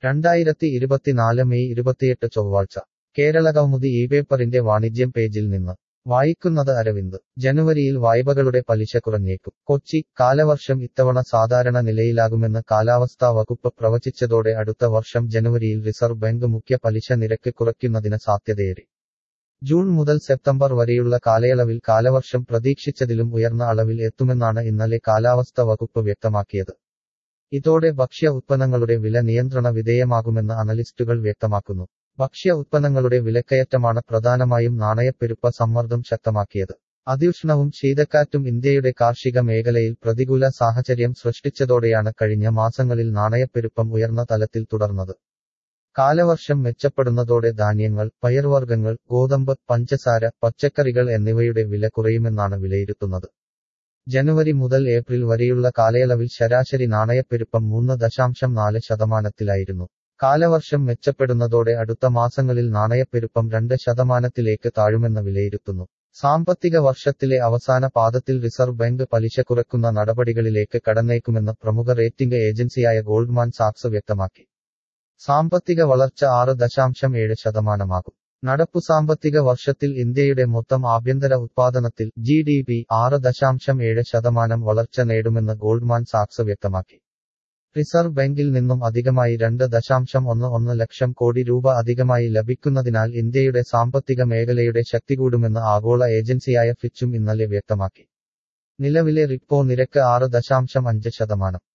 രണ്ടായിരത്തി ഇരുപത്തിനാല് മെയ് ഇരുപത്തിയെട്ട് ചൊവ്വാഴ്ച കേരള കൗമുദി ഈ പേപ്പറിന്റെ വാണിജ്യം പേജിൽ നിന്ന് വായിക്കുന്നത് അരവിന്ദ് ജനുവരിയിൽ വായ്പകളുടെ പലിശ കുറഞ്ഞേക്കും കൊച്ചി കാലവർഷം ഇത്തവണ സാധാരണ നിലയിലാകുമെന്ന് കാലാവസ്ഥാ വകുപ്പ് പ്രവചിച്ചതോടെ അടുത്ത വർഷം ജനുവരിയിൽ റിസർവ് ബാങ്ക് മുഖ്യ പലിശ നിരക്ക് കുറയ്ക്കുന്നതിന് സാധ്യതയേറി ജൂൺ മുതൽ സെപ്റ്റംബർ വരെയുള്ള കാലയളവിൽ കാലവർഷം പ്രതീക്ഷിച്ചതിലും ഉയർന്ന അളവിൽ എത്തുമെന്നാണ് ഇന്നലെ കാലാവസ്ഥ വകുപ്പ് വ്യക്തമാക്കിയത് ഇതോടെ ഭക്ഷ്യ ഉത്പന്നങ്ങളുടെ വില നിയന്ത്രണ വിധേയമാകുമെന്ന് അനലിസ്റ്റുകൾ വ്യക്തമാക്കുന്നു ഭക്ഷ്യ ഉത്പന്നങ്ങളുടെ വിലക്കയറ്റമാണ് പ്രധാനമായും നാണയപ്പെരുപ്പ സമ്മർദ്ദം ശക്തമാക്കിയത് അതിഉഷ്ണവും ശീതക്കാറ്റും ഇന്ത്യയുടെ കാർഷിക മേഖലയിൽ പ്രതികൂല സാഹചര്യം സൃഷ്ടിച്ചതോടെയാണ് കഴിഞ്ഞ മാസങ്ങളിൽ നാണയപ്പെരുപ്പം ഉയർന്ന തലത്തിൽ തുടർന്നത് കാലവർഷം മെച്ചപ്പെടുന്നതോടെ ധാന്യങ്ങൾ പയർവർഗ്ഗങ്ങൾ ഗോതമ്പ് പഞ്ചസാര പച്ചക്കറികൾ എന്നിവയുടെ വില കുറയുമെന്നാണ് വിലയിരുത്തുന്നത് ജനുവരി മുതൽ ഏപ്രിൽ വരെയുള്ള കാലയളവിൽ ശരാശരി നാണയപ്പെരുപ്പം മൂന്ന് ദശാംശം നാല് ശതമാനത്തിലായിരുന്നു കാലവർഷം മെച്ചപ്പെടുന്നതോടെ അടുത്ത മാസങ്ങളിൽ നാണയപ്പെരുപ്പം രണ്ട് ശതമാനത്തിലേക്ക് താഴുമെന്ന് വിലയിരുത്തുന്നു സാമ്പത്തിക വർഷത്തിലെ അവസാന പാദത്തിൽ റിസർവ് ബാങ്ക് പലിശ കുറയ്ക്കുന്ന നടപടികളിലേക്ക് കടന്നേക്കുമെന്ന് പ്രമുഖ റേറ്റിംഗ് ഏജൻസിയായ ഗോൾഡ്മാൻ സാക്സ് വ്യക്തമാക്കി സാമ്പത്തിക വളർച്ച ആറ് ദശാംശം ഏഴ് ശതമാനമാകും നടപ്പു സാമ്പത്തിക വർഷത്തിൽ ഇന്ത്യയുടെ മൊത്തം ആഭ്യന്തര ഉത്പാദനത്തിൽ ജി ഡി പി ആറ് ദശാംശം ഏഴ് ശതമാനം വളർച്ച നേടുമെന്ന് ഗോൾഡ്മാൻ സാക്സ് വ്യക്തമാക്കി റിസർവ് ബാങ്കിൽ നിന്നും അധികമായി രണ്ട് ദശാംശം ഒന്ന് ഒന്ന് ലക്ഷം കോടി രൂപ അധികമായി ലഭിക്കുന്നതിനാൽ ഇന്ത്യയുടെ സാമ്പത്തിക മേഖലയുടെ ശക്തി കൂടുമെന്ന് ആഗോള ഏജൻസിയായ ഫിച്ചും ഇന്നലെ വ്യക്തമാക്കി നിലവിലെ റിപ്പോ നിരക്ക് ആറ് ദശാംശം അഞ്ച് ശതമാനം